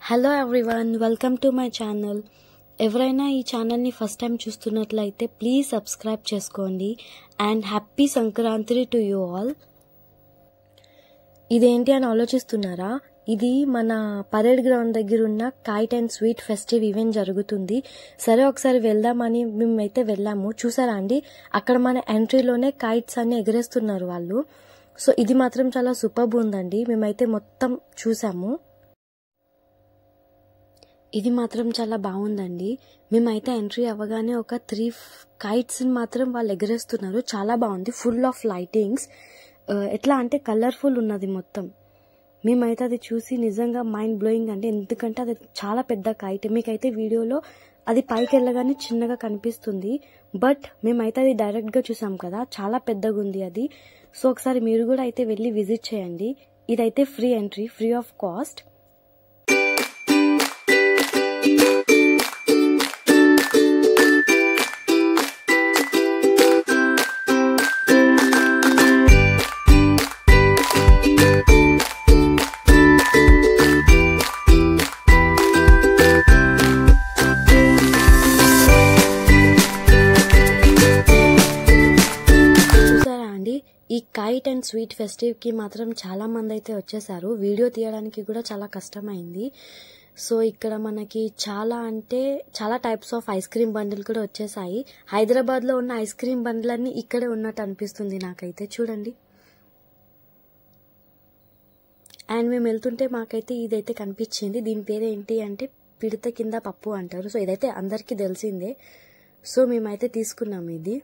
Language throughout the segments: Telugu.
hello everyone welcome to my channel ఎవరైనా ఈ ఛానల్ని ఫస్ట్ టైం చూస్తున్నట్లయితే ప్లీజ్ సబ్స్క్రైబ్ చేసుకోండి and happy Sankranti to you all ఇదేంటి అని ఆలోచిస్తున్నారా ఇది మన పరేడ్ గ్రౌండ్ దగ్గర ఉన్న kite and sweet festive event జరుగుతుంది సరే ఒకసారి వెళ్దామని మేమైతే వెళ్ళాము చూసారా అండి అక్కడ మన ఎంట్రీలోనే కైట్స్ అన్ని ఎగరేస్తున్నారు వాళ్ళు సో ఇది మాత్రం చాలా సూపర్బ్ ఉందండి మేమైతే మొత్తం చూసాము ఇది మాత్రం చాలా బాగుందండి మేమైతే ఎంట్రీ అవ్వగానే ఒక త్రీ కైట్స్ మాత్రం వాళ్ళు ఎగరేస్తున్నారు చాలా బాగుంది ఫుల్ ఆఫ్ లైటింగ్స్ ఎట్లా అంటే కలర్ఫుల్ ఉన్నది మొత్తం మేమైతే అది చూసి నిజంగా మైండ్ బ్లోయింగ్ అంటే ఎందుకంటే అది చాలా పెద్ద కైట్ మీకైతే వీడియోలో అది పైకి వెళ్ళగానే చిన్నగా కనిపిస్తుంది బట్ మేమైతే అది డైరెక్ట్గా చూసాం కదా చాలా పెద్దగా ఉంది అది సో ఒకసారి మీరు కూడా అయితే వెళ్ళి విజిట్ చేయండి ఇదైతే free entry free of cost చూసారా అండి ఈ కైట్ అండ్ స్వీట్ ఫెస్టివ్ కి మాత్రం చాలా మంది అయితే వచ్చేసారు వీడియో తీయడానికి కూడా చాలా కష్టమైంది సో ఇక్కడ మనకి చాలా అంటే చాలా టైప్స్ ఆఫ్ ఐస్ క్రీమ్ బండిల్ కూడా వచ్చేసాయి హైదరాబాద్ లో ఉన్న ఐస్ క్రీమ్ బండ్లన్నీ ఇక్కడే ఉన్నట్టు అనిపిస్తుంది నాకైతే చూడండి అండ్ మేము వెళ్తుంటే మాకైతే ఇదైతే కనిపించింది దీని పేరు ఏంటి అంటే పిడత కింద పప్పు అంటారు సో ఇదైతే అందరికీ తెలిసిందే సో మేమైతే తీసుకున్నాము ఇది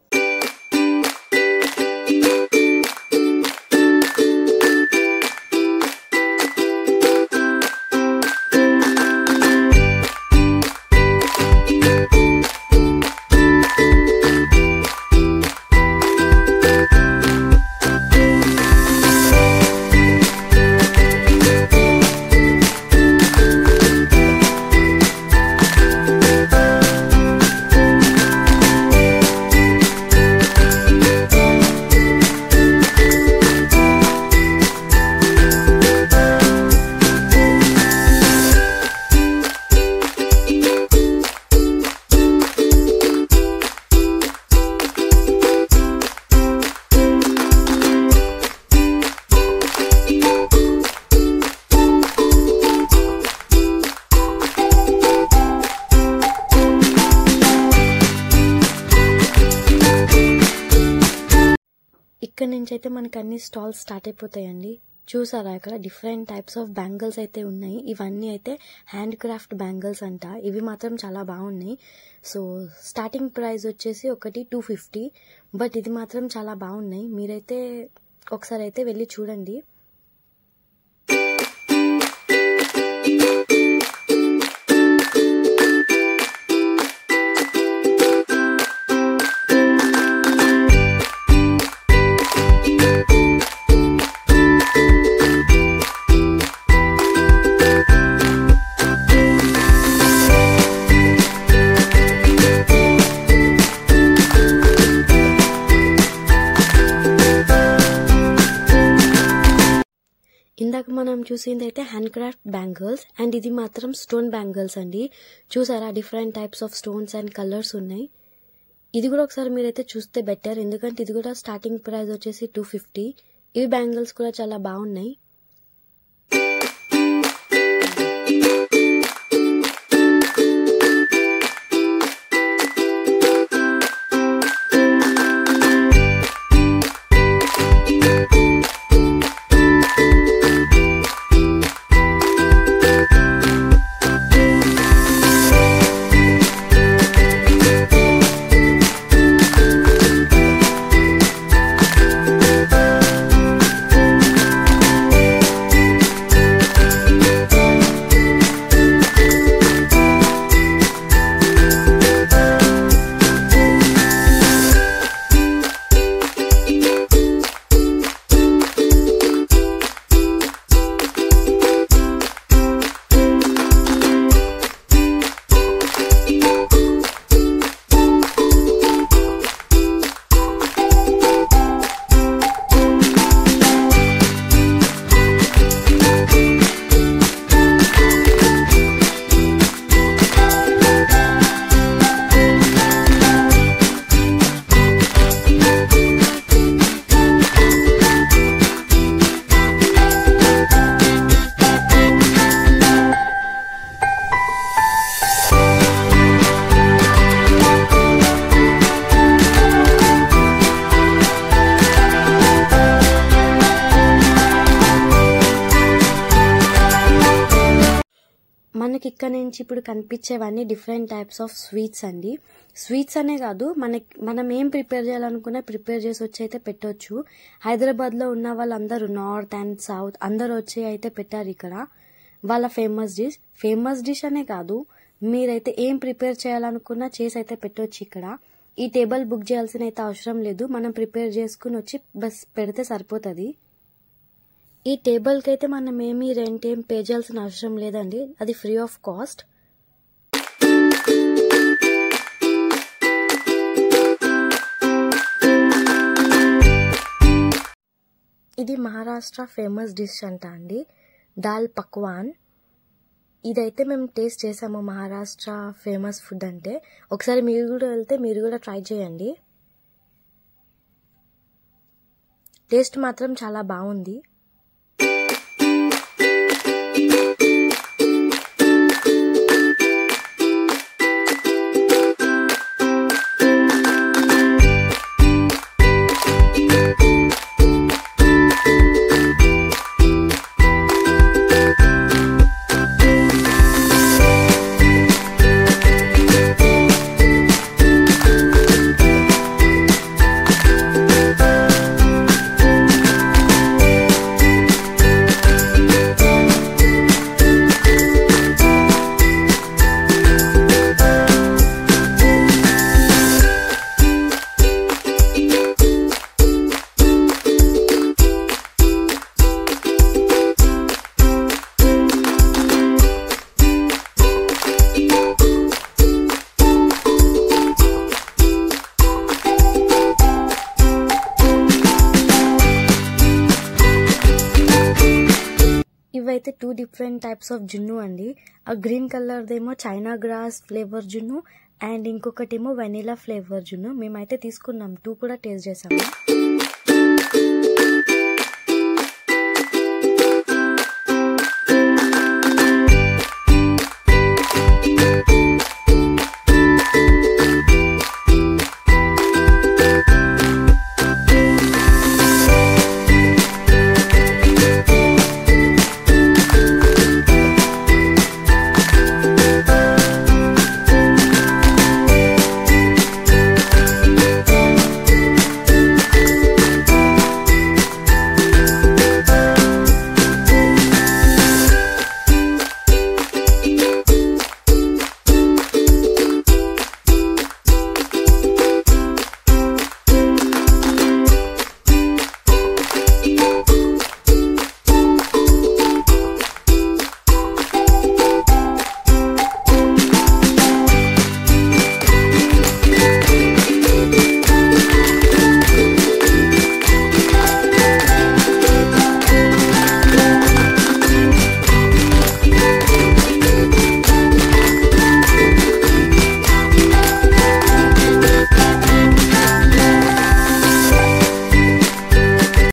ఇక్కడ నుంచి అయితే మనకి అన్ని స్టాల్స్ స్టార్ట్ అయిపోతాయండి చూసారా ఇక్కడ డిఫరెంట్ టైప్స్ ఆఫ్ బ్యాంగిల్స్ అయితే ఉన్నాయి ఇవన్నీ అయితే హ్యాండ్ క్రాఫ్ట్ బ్యాంగిల్స్ అంట ఇవి మాత్రం చాలా బాగున్నాయి సో స్టార్టింగ్ ప్రైస్ వచ్చేసి ఒకటి టూ ఫిఫ్టీ బట్ ఇది మాత్రం చాలా బాగున్నాయి మీరైతే ఒకసారి అయితే వెళ్ళి చూడండి ఇందాక మనం చూసింది అయితే హ్యాండ్ క్రాఫ్ట్ బ్యాంగిల్స్ అండ్ ఇది మాత్రం స్టోన్ బ్యాంగిల్స్ అండి చూసారా different types of stones and colours ఉన్నాయి ఇది కూడా ఒకసారి మీరైతే చూస్తే బెటర్ ఎందుకంటే ఇది కూడా స్టార్టింగ్ ప్రైస్ వచ్చేసి టూ ఫిఫ్టీ ఇవి బ్యాంగిల్స్ కూడా చాలా బాగున్నాయి మనకి ఇక్కడ నుంచి ఇప్పుడు కనిపించేవన్నీ డిఫరెంట్ టైప్స్ ఆఫ్ స్వీట్స్ అండి స్వీట్స్ అనే కాదు మనకి మనం ఏం ప్రిపేర్ చేయాలనుకున్నా ప్రిపేర్ చేసి వచ్చి అయితే పెట్టొచ్చు హైదరాబాద్లో ఉన్న వాళ్ళందరూ నార్త్ అండ్ సౌత్ అందరూ వచ్చి అయితే పెట్టారు ఇక్కడ వాళ్ళ ఫేమస్ డిష్ ఫేమస్ డిష్ అనే కాదు మీరైతే ఏం ప్రిపేర్ చేయాలనుకున్నా చేసి అయితే పెట్టొచ్చు ఇక్కడ ఈ టేబుల్ బుక్ చేయాల్సిన అయితే అవసరం లేదు మనం ప్రిపేర్ చేసుకుని వచ్చి బస్ పెడితే సరిపోతుంది ఈ టేబుల్కి అయితే మనం ఏమీ రెంట్ ఏం పే చేయాల్సిన అవసరం లేదండి అది ఫ్రీ ఆఫ్ కాస్ట్ ఇది మహారాష్ట్ర ఫేమస్ డిష్ అంట అండి దాల్ పక్వాన్ ఇదైతే మేము టేస్ట్ చేసాము మహారాష్ట్ర ఫేమస్ ఫుడ్ అంటే ఒకసారి మీరు కూడా వెళ్తే మీరు కూడా ట్రై చేయండి టేస్ట్ మాత్రం చాలా బాగుంది ఇవైతే టూ డిఫరెంట్ టైప్స్ ఆఫ్ జున్ను అండి ఆ గ్రీన్ కలర్దేమో చైనా గ్రాస్ ఫ్లేవర్ జున్ను అండ్ ఇంకొకటి ఏమో వెనీలా ఫ్లేవర్ జున్ను మేమైతే తీసుకున్నాం టూ కూడా టేస్ట్ చేసాము